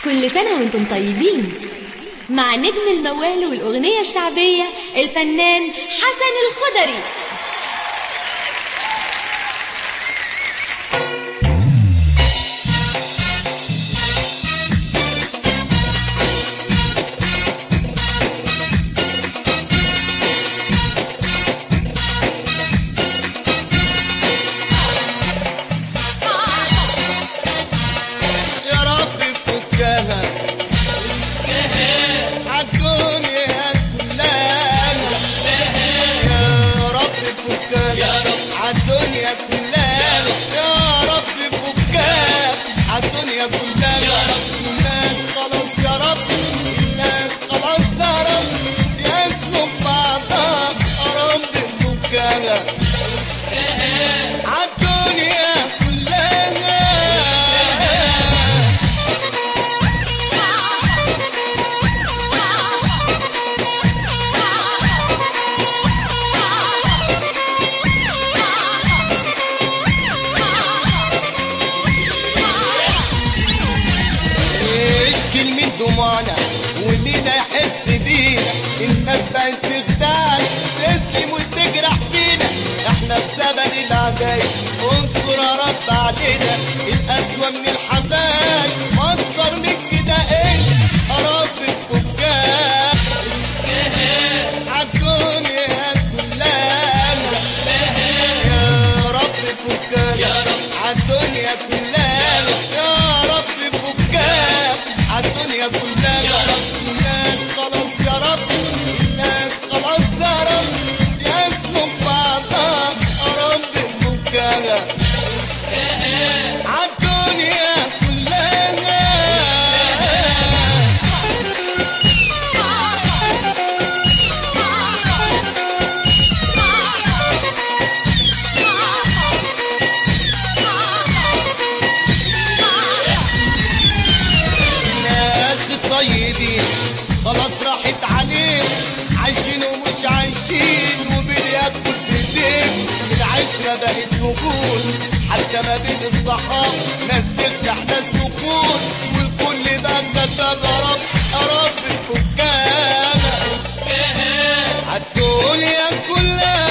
كل سنة وانتم طيبين مع نجم الموال والأغنية الشعبية الفنان حسن الخضري يا رب فكها عالدنيا كلها يا رب فكها عالدنيا كلها يا رب فكها عالدنيا كلها الناس خلاص يا رب الناس خلاص يا رب ياكلوا بعضها يا رب فكها عالدنيا كلها اشكي من دموعنا ومين يحس بينا الناس بقت تخدعنا تسلم وتجرح فينا احنا في زمن العداية انصر يا رب علينا القسوة من الحبايب اكتر من كده ايه يا رب فكها عالدنيا كلها يا رب فكها عالدنيا كلها يا رب فكها عالدنيا كلها الناس خلاص يا رب الناس خلاص يا رب ياكلوا بعضها يا رب فكها عالدنيا كلها الناس الطيبين خلاص راحت عليهم عايشين ومش عايشين وبياكل في البيت العشرة بقت نقود حتى ما بين الصحاب ناس تفتح ناس تقود والكل بقى كتب يا رب يا رب فكانا عالدنيا كلها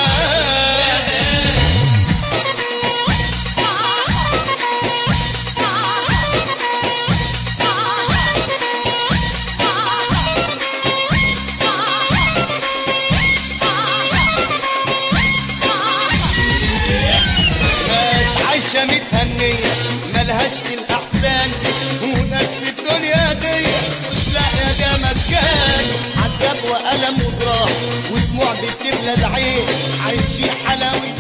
ناس عايشة متهنية ملهاش في الأحزان وناس في الدنيا دي مش لاقية ده مكان عذاب وألم وضراب ودموع بتملى العين عايشين حلاوة